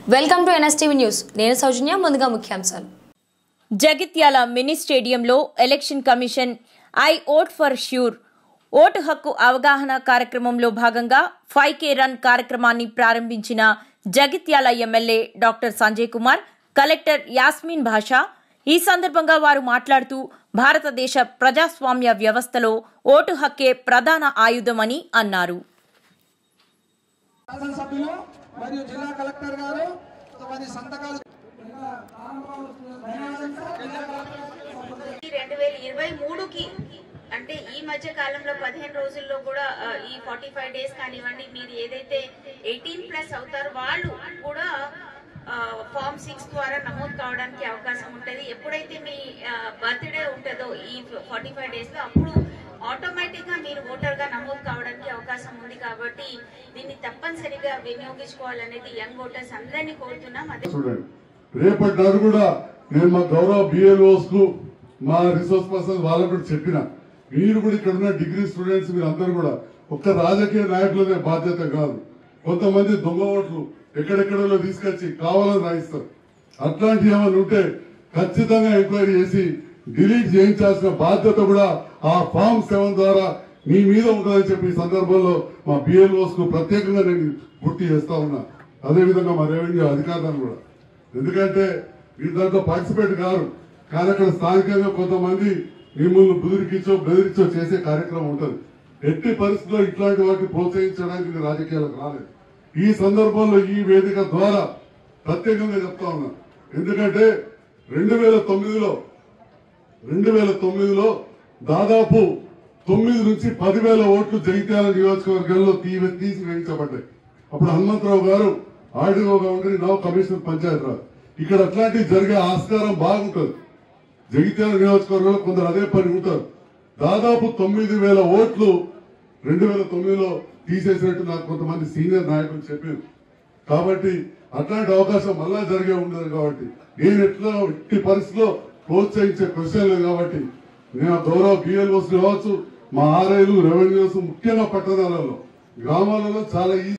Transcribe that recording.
welcome to NSTV news నేను సౌజన్య ముందుగా ముఖ్యాంశాలు జగిత్యాల మినీ స్టేడియంలో election commission I vote for sure vote హక్కు అవగాహన కార్యక్రమంలో భాగంగా ఫైవ్ కే రన్ కార్యక్రమాన్ని ప్రారంభించిన Jagtial MLA doctor Sanjay Kumar collector Yasmin Basha ఈ సందర్భంగా వారు మాట్లాడుతూ భారతదేశ ప్రజాస్వామ్య వ్యవస్థలో ఓటు హక్కే ప్రధాన ఆయుధమని అన్నారు శాసనసభ్యులు మరియు జిల్లా కలెక్టర్ గారు కొంతమంది సంతకాలు ఈ రెండు వేల ఇరవై మూడుకి అంటే ఈ మధ్య కాలంలో పదిహేను రోజుల్లో కూడా ఆ, ఈ ఫార్టీ ఫైవ్ డేస్ కానివ్వండి మీరు ఏదైతే ఎయిటీన్ ప్లస్ అవుతారో వాళ్ళు కూడా ఫామ్ సిక్స్ ద్వారా నమోదు కావడానికి అవకాశం ఉంటుంది ఎప్పుడైతే మీ బర్త్డే ఉంటుందో ఈ ఫార్టీ ఫైవ్ డేస్లో అప్పుడు ఆటోమేటిక్ గా మీరు ఓటర్ గా నమోదు కావడానికి అవకాశం ఉంది కాబట్టి దీన్ని తప్పనిసరిగా వినియోగించుకోవాలనేది యంగ్ ఓటర్స్ అందరినీ కోరుతున్నాం అదే చూడండి రేపటి నాడు కూడా నేను మా గౌరవ బిఎల్ఓస్ కు మా రిసోర్స్ పర్సన్స్ వాళ్ళకు కూడా చెప్పిన మీరు కూడా ఇక్కడ ఉన్న డిగ్రీ స్టూడెంట్స్ మీరు అందరూ కూడా ఒక్క రాజకీయ నాయకులదే బాధ్యత కాదు కొంతమంది దొంగ ఓట్లు ఎక్కడెక్కడో తీసుకొచ్చి కావాలని రాయిస్తారు అట్లాంటివి ఏమైనా ఉంటే ఖచ్చితంగా ఎంక్వైరీ చేసి డిలీట్ చేయించాల్సిన బాధ్యత కూడా ఆ ఫామ్ సెవెన్ ద్వారా మీ మీద ఉంటుందని చెప్పి ఈ సందర్భంలో మా బిఎల్ఓస్ కు ప్రత్యేకంగా నేను గుర్తు చేస్తా ఉన్నా అదే విధంగా మా రెవెన్యూ అధికారులను కూడా ఎందుకంటే మీరు దాంట్లో పార్టిసిపేట్ కారు కానీ అక్కడ స్థానికంగా కొంతమంది మిమ్మల్ని బుదిరికిచ్చో బెదిరించో చేసే కార్యక్రమం ఉంటుంది ఎట్టి పరిస్థితుల్లో ఇట్లాంటి వాటిని ప్రోత్సహించడానికి నేను రాజకీయాలకు రాలేదు ఈ సందర్భంలో ఈ వేదిక ద్వారా ప్రత్యేకంగా చెప్తా ఉన్నా ఎందుకంటే రెండు వేల తొమ్మిదిలో రెండు వేల తొమ్మిదిలో దాదాపు తొమ్మిది నుంచి పదివేల ఓట్లు జగిత్యాల నియోజకవర్గంలో తీసి తీసి వేయించబడ్డాయి అప్పుడు హనుమంతరావు గారు ఆర్డీఓగా ఉండి నవ కమిషనర్ పంచాయతీరాజ్ ఇక్కడ అట్లాంటివి జరిగే ఆస్కారం బాగుంటుంది జగిత్యాల నియోజకవర్గంలో కొందరు అదే పని ఉంటారు దాదాపు తొమ్మిది వేల ఓట్లు రెండు వేల తొమ్మిదిలో తీసేసినట్టు నాకు కొంతమంది సీనియర్ నాయకులు చెప్పారు కాబట్టి అట్లాంటి అవకాశం మళ్ళా జరిగే ఉండదు కాబట్టి నేను ఎట్లా ఎట్టి పరిస్థితిలో ప్రోత్సహించే క్వశ్చన్ లేదు కాబట్టి నేను ఆ గౌరవ బిఎల్ఓస్ కావచ్చు మా ఆర్ఐలు రెవెన్యూస్ ముఖ్యంగా పట్టణాలలో గ్రామాలలో చాలా ఈ